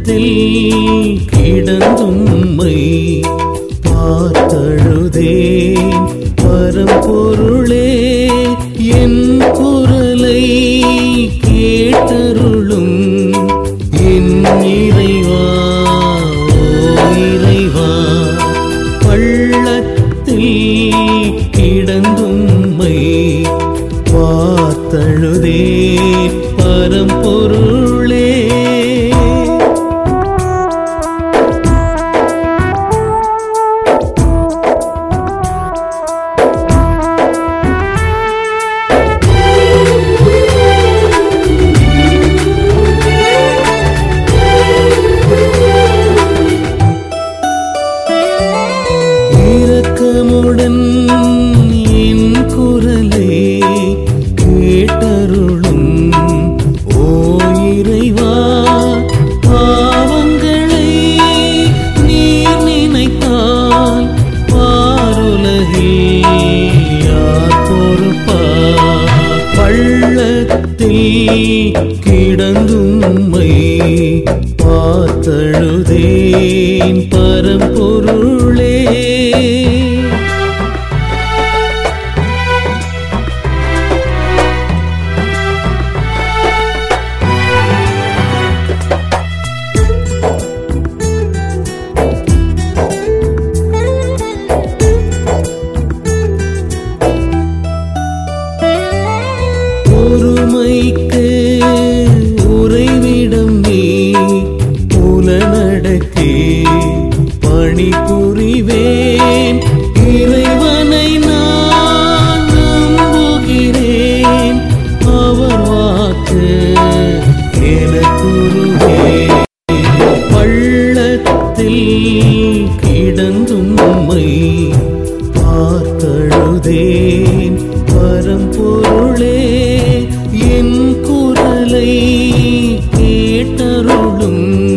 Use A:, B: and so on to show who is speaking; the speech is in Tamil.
A: கிடந்தும்மை பார்த்தழுதேன் பரம்பொருளே என் குரலை கேட்டருளும் என் இறைவா ஓ இறைவா பள்ளத்தில் கிடந்தும்மை பார்த்தழுதேன் பரம்பொருளே இரக்கமுடன் என் குரலை கேட்டருளும் ஓ இறைவா பாவங்களை நீர் நினைத்தால் பாருலகில் யார் பொறுப்பா பள்ளத்தில் கிடந்தும்மை பார்த்தழுதேன் பரம்பொருளே பொறுமைக்கு உறைவிடம் நீ புலனடக்கே பணிபுரிவேன் இறைவனை நான் நம்புகிறேன் அவர் வாக்கு எனக்குருவே பள்ளத்தில் கிடந்தும்மை பார்த்தழுதேன் பரம்பொருளே என் குரலை கேட்டருளும்